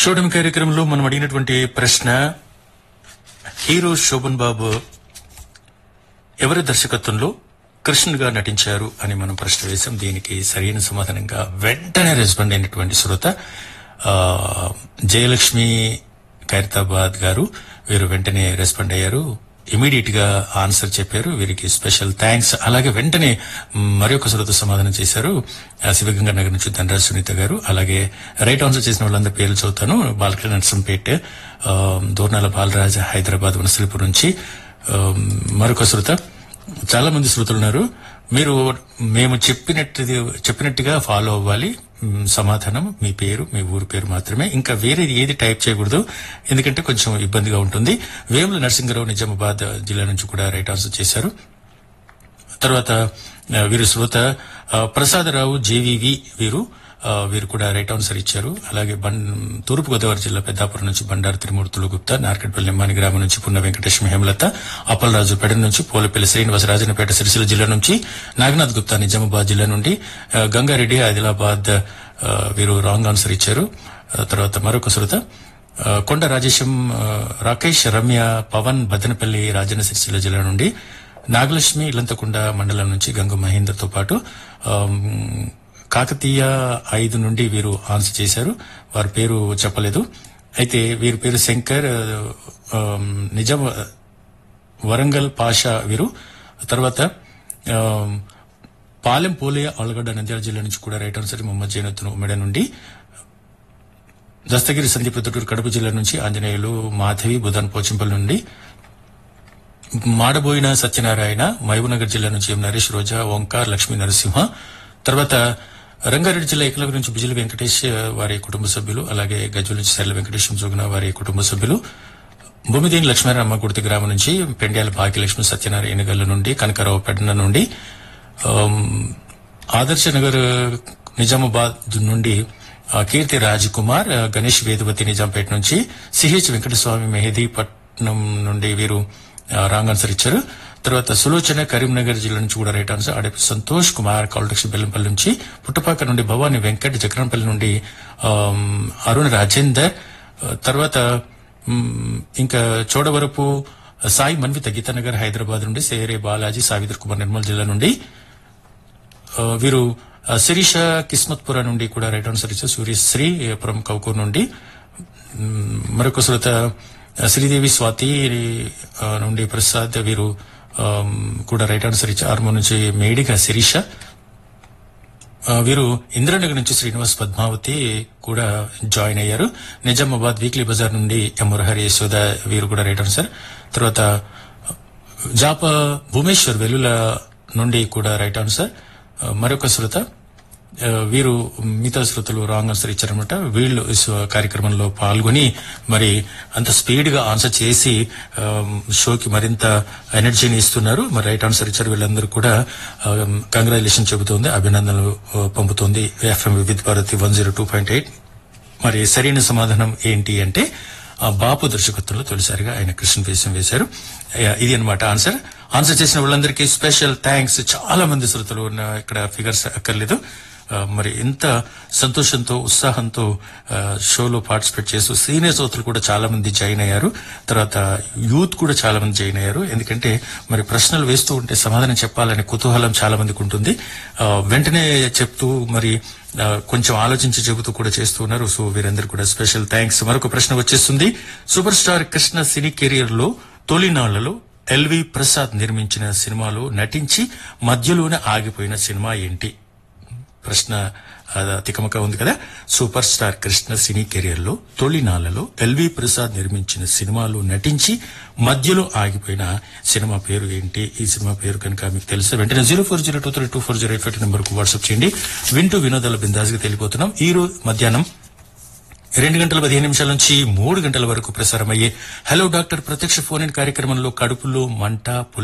షోడమి కార్యక్రమంలో మనం అడిగినటువంటి ప్రశ్న హీరో శోభన్ బాబు ఎవరి దర్శకత్వంలో కృష్ణుగా నటించారు అని మనం ప్రశ్న వేశాం దీనికి సరైన సమాధానంగా వెంటనే రెస్పాండ్ అయినటువంటి శ్రోత ఆ, జయలక్ష్మి ఖైరతాబాద్ గారు వీరు వెంటనే రెస్పాండ్ అయ్యారు ఇమీడియట్ గా ఆన్సర్ చెప్పారు వీరికి స్పెషల్ థ్యాంక్స్ అలాగే వెంటనే మరొక శ్రోత సమాధానం చేశారు ఆ, శివగంగా నగర్ నుంచి ధనరాజ్ సునీత గారు అలాగే రైట్ ఆన్సర్ చేసిన వాళ్ళందరి పేర్లు చదువుతాను బాలకృష్ణ నర్సంపేట్ ఆ, దోర్నాల బాలరాజ్ హైదరాబాద్ వనసలిపూర్ నుంచి ఆ, మరొక శ్రోత చాలా మంది శ్రోతలు ఉన్నారు మీరు మేము చెప్పినట్టు చెప్పినట్టుగా ఫాలో అవ్వాలి మ్, సమాధానం మీ పేరు మీ ఊరి పేరు మాత్రమే ఇంకా వేరే ఏది టైప్ చేయకూడదు ఎందుకంటే కొంచెం ఇబ్బందిగా ఉంటుంది వేముల నరసింహరావు నిజామాబాద్ జిల్లా నుంచి కూడా రైట్ ఆన్సర్ చేశారు తర్వాత ఆ, వీరు శ్రోత ఆ, ప్రసాదరావు జేవివి వీరు ఆ, వీరు కూడా రైట్ ఆన్సర్ ఇచ్చారు అలాగే బం తూర్పు గోదావరి జిల్లా పెద్దాపురం నుంచి బండారు తిరుమూర్తులు గుప్తా నార్కెట్పల్లి నిమ్మాని గ్రామం నుంచి పున్న వెంకటేశ్వర హేమలత అప్పలరాజు పెడ నుంచి పోలపల్లి శ్రీనివాస రాజన్నపేట సిరిసిల్ల జిల్లా నుంచి నాగనాథ్ గుప్తా నిజామాబాద్ జిల్లా నుండి ఆ, గంగారెడ్డి ఆదిలాబాద్ ఆ, వీరు రాంగ్ ఆన్సర్ ఇచ్చారు ఆ, తర్వాత మరొక శ్రోత ఆ, కొండ రాజేశం ఆ, రాకేష్ రమ్య పవన్ బదనపల్లి రాజన్న సిరిసిల్ల జిల్లా నుండి నాగలక్ష్మి ఇల్లంతకుండ మండలం నుంచి గంగు మహేందర్తో పాటు ఆమ్, కాకతీయ ఐదు నుండి వీరు ఆన్సర్ చేశారు వారి పేరు చెప్పలేదు అయితే వీరి పేరు శంకర్ ఆమ్, నిజాం వరంగల్ పాషా వీరు తర్వాత ఆమ్, పాలెం పోలే ఆలగడ్డ నంద్యాల జిల్లా నుంచి కూడా రైట్ ఆన్సర్ మొహమ్మద్ జైనత్తును ఉమ్మడి నుండి దస్తగిరి సందీప్ ప్రొద్దుటూరు కడప జిల్లా నుంచి ఆంజనేయులు మాధవి బుధన్ పోచింపల్ నుండి మాడబోయిన సత్యనారాయణ మహబూబ్నగర్ జిల్లా నుంచి ఎం నరేష్ రోజా ఓంకార్ లక్ష్మీ నరసింహ తర్వాత రంగారెడ్డి జిల్లా ఏకలవ్య నుంచి బిజిలి వెంకటేష్ వారి కుటుంబ సభ్యులు అలాగే గజ్వల్ నుంచి సరళ వెంకటేశ్వర జోగున వారి కుటుంబ సభ్యులు భూమిదేని లక్ష్మీనారాయణ గుర్తి గ్రామం నుంచి పెండ్యాల భాగ్యలక్ష్మి సత్యనారాయణ గల్ల నుండి కనకరావు పెడన నుండి ఆమ్, ఆదర్శ నగర్ నిజామాబాద్ నుండి ఆ, కీర్తి రాజ్ కుమార్ ఆ, గణేష్ వేదవతి నిజాంపేట నుంచి సిహెచ్ వెంకటస్వామి మెహదీపట్నం నుండి వీరు ఆ, రాంగ్ ఆన్సర్ ఇచ్చారు తర్వాత సులోచన కరీంనగర్ జిల్లా నుంచి కూడా రైట్ ఆన్సర్ అడపి సంతోష్ కుమార్ కాలటక్షి బెల్లంపల్లి నుంచి పుట్టపాక నుండి భవాని వెంకట్ జక్రంపల్లి నుండి ఆమ్, అరుణ్ రాజేందర్ ఆ, తర్వాత మ్, ఇంకా చోడవరపు సాయి మన్విత గీతానగర్ హైదరాబాద్ నుండి సేరే బాలాజీ సావిత్రి కుమార్ నిర్మల్ జిల్లా నుండి ఆ, వీరు ఆ, శిరీష కిస్మత్పుర నుండి కూడా రైట్ ఆన్సర్ ఇచ్చారు సూర్యశ్రీ పురం కౌకూర్ నుండి మ్, మరొక శ్రోత ఆ, శ్రీదేవి స్వాతి ఆ, నుండి ప్రసాద్ వీరు ఆ, కూడా రైట్ ఆన్సర్ ఇచ్చారు ఆర్మూర్ నుంచి మేడిగా శిరీష ఆ, వీరు ఇంద్రనగర్ నుంచి శ్రీనివాస్ పద్మావతి కూడా జాయిన్ అయ్యారు నిజామాబాద్ వీక్లీ బజార్ నుండి ఎం మురహరి యశోద వీరు కూడా రైట్ ఆన్సర్ తర్వాత జాప భూమేశ్వర్ వెల్లుల నుండి కూడా రైట్ ఆన్సర్ ఆ, మరొక శ్రోత ఆ, వీరు మిగతా శ్రోతలు రాంగ్ ఆన్సర్ ఇచ్చారనమాట వీళ్ళు ఈ స్వ- కార్యక్రమంలో పాల్గొని మరి అంత స్పీడ్ గా ఆన్సర్ చేసి ఆ, షోకి మరింత ఎనర్జీని ఇస్తున్నారు మరి రైట్ ఆన్సర్ ఇచ్చారు వీళ్ళందరూ కూడా కంగ్రాచులేషన్ చెబుతోంది అభినందనలు ఆ, పంపుతోంది FM Vividh Bharati one zero two point eight మరి సరైన సమాధానం ఏంటి అంటే ఆ బాపు దర్శకత్వంలో తొలిసారిగా ఆయన కృష్ణ వేషం వేశారు ఆ, ఇది అన్నమాట ఆన్సర్ ఆన్సర్ చేసిన వాళ్ళందరికీ స్పెషల్ థ్యాంక్స్ చాలా మంది శ్రోతలు ఉన్న ఇక్కడ ఫిగర్స్ అక్కర్లేదు ఆ, మరి ఎంత సంతోషంతో ఉత్సాహంతో ఆ, షోలో పార్టిసిపేట్ చేస్తూ సీనియర్ శ్రోతలు కూడా చాలా మంది జాయిన్ అయ్యారు తర్వాత యూత్ కూడా చాలా మంది జాయిన్ అయ్యారు ఎందుకంటే మరి ప్రశ్నలు వేస్తూ ఉంటే సమాధానం చెప్పాలనే కుతూహలం చాలా మందికి ఉంటుంది ఆ, వెంటనే చెప్తూ మరి ఆ, కొంచెం ఆలోచించి చెబుతూ కూడా చేస్తూ ఉన్నారు సో వీరందరూ కూడా స్పెషల్ థ్యాంక్స్ మరొక ప్రశ్న వచ్చేస్తుంది super star Krishna cine career లో తొలినాళ్లలో ఎల్వి ప్రసాద్ నిర్మించిన సినిమాలో నటించి మధ్యలోనే ఆగిపోయిన సినిమా ఏంటి ప్రశ్న ఆ, తికమక ఉంది కదా super star Krishna cine career లో తొలినాళ్లలో ఎల్వి ప్రసాద్ నిర్మించిన సినిమాలో నటించి మధ్యలో ఆగిపోయిన సినిమా పేరు ఏంటి ఈ సినిమా పేరు కనుక మీకు తెలిస్తే వెంటనే zero four zero two three two four zero eight number కు వాట్సాప్ చేయండి వింటూ వినోదాల బిందాస్గా తెలిపోతున్నాం ఈ రోజు మధ్యాహ్నం రెండు గంటల పదిహేను నిమిషాల నుంచి మూడు గంటల వరకు ప్రసారమయ్యే హలో డాక్టర్ ప్రత్యక్ష ఫోన్ ఇన్ కార్యక్రమంలో కడుపులో మంట